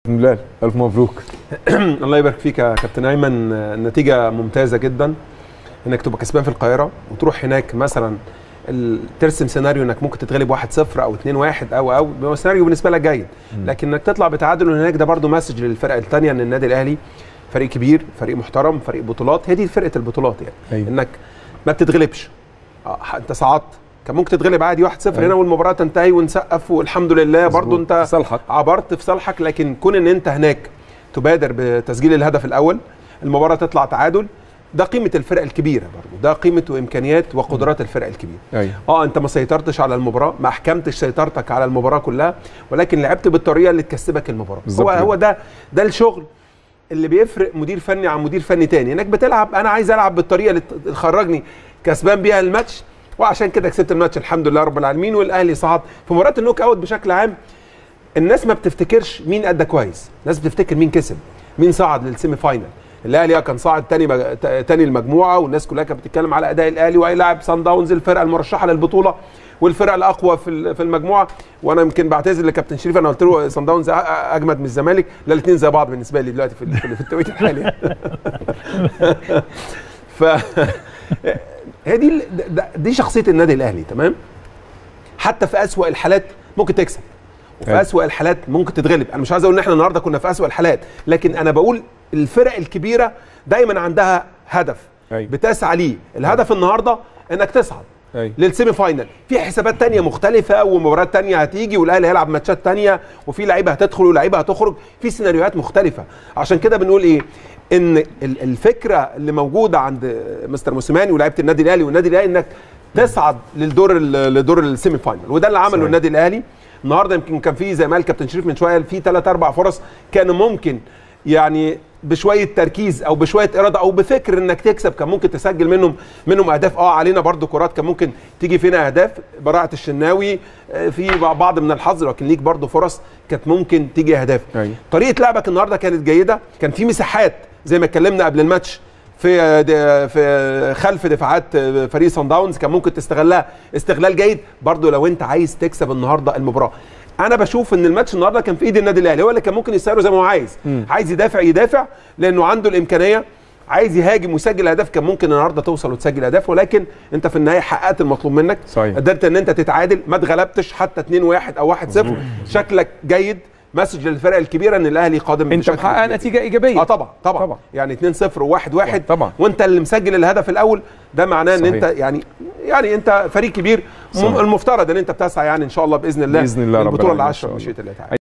بسم الله الف مبروك الله يبارك فيك يا كابتن ايمن النتيجه ممتازه جدا انك تبقى كسبان في القاهره وتروح هناك مثلا ال- ترسم سيناريو انك ممكن تتغلب 1-0 او 2-1 او او هو سيناريو بالنسبه لك جيد لكن انك تطلع بتعادل هناك ده برده مسج للفرق الثانيه ان النادي الاهلي فريق كبير فريق محترم فريق بطولات هي دي فرقه البطولات يعني أيوة. انك ما بتتغلبش آه، انت صعدت كان ممكن تتغلب عادي 1-0 أيوة. هنا والمباراه تنتهي ونسقف والحمد لله برضو مظبوط. انت في صالحك. عبرت في صالحك لكن كون ان انت هناك تبادر بتسجيل الهدف الاول المباراه تطلع تعادل ده قيمه الفرق الكبيره برضو ده قيمه وامكانيات وقدرات الفرق الكبيره ايوه اه انت ما سيطرتش على المباراه ما احكمتش سيطرتك على المباراه كلها ولكن لعبت بالطريقه اللي تكسبك المباراه بالظبط هو كده. هو ده ده الشغل اللي بيفرق مدير فني عن مدير فني تاني انك بتلعب انا عايز العب بالطريقه اللي ت- تخرجني كسبان بيها الماتش وعشان كده كسبت الماتش الحمد لله رب العالمين والاهلي صعد في مباراه النوك اوت بشكل عام الناس ما بتفتكرش مين ادى كويس الناس بتفتكر مين كسب مين صعد للسيمي فاينل الاهلي كان صاعد تاني مج... تا- تاني المجموعه والناس كلها كانت بتتكلم على اداء الاهلي وهيلاعب سان داونز الفرقه المرشحه للبطوله والفرقه الاقوى في ال- في المجموعه وانا يمكن بعتذر لكابتن شريف انا قلت له سان داونز أ- أ- اجمد من الزمالك لا الاثنين زي بعض بالنسبه لي دلوقتي في ال- في, ال- في التوقيت الحالي ف هي دي ال- د- دي شخصيه النادي الاهلي تمام حتى في اسوأ الحالات ممكن تكسب وفي أيوة. اسوأ الحالات ممكن تتغلب انا مش عايز اقول ان احنا النهارده كنا في اسوأ الحالات لكن انا بقول الفرق الكبيره دايما عندها هدف أيوة. بتسعى ليه الهدف النهارده انك تصعد أيوة. للسيمي فاينل في حسابات تانية مختلفة ومباريات تانية هتيجي والاهلي هيلعب ماتشات تانية وفي لعيبة هتدخل ولاعيبة هتخرج في سيناريوهات مختلفة عشان كده بنقول ايه ان ال- الفكرة اللي موجودة عند مستر موسيماني ولاعيبة النادي الاهلي والنادي الاهلي انك تصعد للدور ال- لدور السيمي فاينل وده اللي عمله صحيح. النادي الاهلي النهارده يمكن كان في زي ما قال كابتن شريف من شويه في ثلاث اربع فرص كان ممكن يعني بشويه تركيز او بشويه اراده او بفكر انك تكسب كان ممكن تسجل منهم منهم اهداف اه علينا برضو كرات كان ممكن تيجي فينا اهداف براعه الشناوي آه، في بعض من الحظ لكن ليك برضو فرص كانت ممكن تيجي اهداف أيوة. طريقه لعبك النهارده كانت جيده كان في مساحات زي ما اتكلمنا قبل الماتش في د- في خلف دفاعات فريق صن داونز كان ممكن تستغلها استغلال جيد برضو لو انت عايز تكسب النهارده المباراه انا بشوف ان الماتش النهارده كان في ايد النادي الاهلي هو اللي كان ممكن يسيره زي ما هو عايز عايز يدافع يدافع لانه عنده الامكانيه عايز يهاجم ويسجل اهداف كان ممكن النهارده توصل وتسجل اهداف ولكن انت في النهايه حققت المطلوب منك صحيح. قدرت ان انت تتعادل ما اتغلبتش حتى 2-1 او 1-0 شكلك جيد مسج للفرق الكبيره ان الاهلي قادم انت بشكل محقق كبير. نتيجه ايجابيه اه طبعا طبعا, طبعا. طبعا. يعني 2 0 و1 1 طبعا. وانت اللي مسجل الهدف الاول ده معناه ان صحيح. انت يعني يعني انت فريق كبير صحيح. المفترض ان انت بتسعى يعني ان شاء الله باذن الله بإذن الله رب للبطوله العالمين إن العاشره شاء الله. بمشيئه الله تعالى